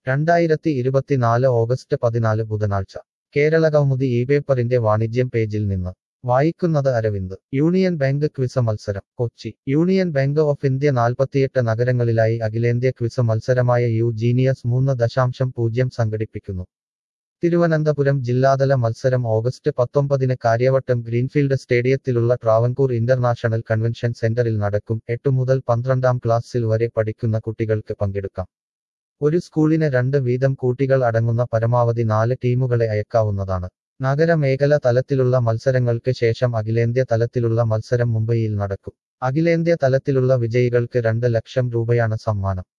രണ്ടായിരത്തി ഇരുപത്തിനാല് ഓഗസ്റ്റ് പതിനാല് ബുധനാഴ്ച കേരളകൗമുദി ഈ പേപ്പറിന്റെ വാണിജ്യം പേജിൽ നിന്ന് വായിക്കുന്നത് അരവിന്ദ് യൂണിയൻ ബാങ്ക് ക്വിസ മത്സരം Kochi union bank of India നാൽപ്പത്തിയെട്ട് നഗരങ്ങളിലായി അഖിലേന്ത്യാ ക്വിസ മത്സരമായ യു ജീനിയസ് മൂന്ന് ദശാംശം പൂജ്യം സംഘടിപ്പിക്കുന്നു തിരുവനന്തപുരം ജില്ലാതല മത്സരം ഓഗസ്റ്റ് പത്തൊമ്പതിന് കാര്യവട്ടം ഗ്രീൻഫീൽഡ് സ്റ്റേഡിയത്തിലുള്ള ട്രാവൻകൂർ ഇന്റർനാഷണൽ കൺവെൻഷൻ സെന്ററിൽ നടക്കും എട്ടു മുതൽ പന്ത്രണ്ടാം ക്ലാസ്സിൽ വരെ പഠിക്കുന്ന കുട്ടികൾക്ക് പങ്കെടുക്കാം ഒരു സ്കൂളിന് രണ്ട് വീതം കൂട്ടികൾ അടങ്ങുന്ന പരമാവധി നാല് ടീമുകളെ അയക്കാവുന്നതാണ് നഗരമേഖല തലത്തിലുള്ള മത്സരങ്ങൾക്ക് ശേഷം അഖിലേന്ത്യാ തലത്തിലുള്ള മത്സരം മുംബൈയിൽ നടക്കും അഖിലേന്ത്യാ തലത്തിലുള്ള വിജയികൾക്ക് രണ്ട് ലക്ഷം രൂപയാണ് സമ്മാനം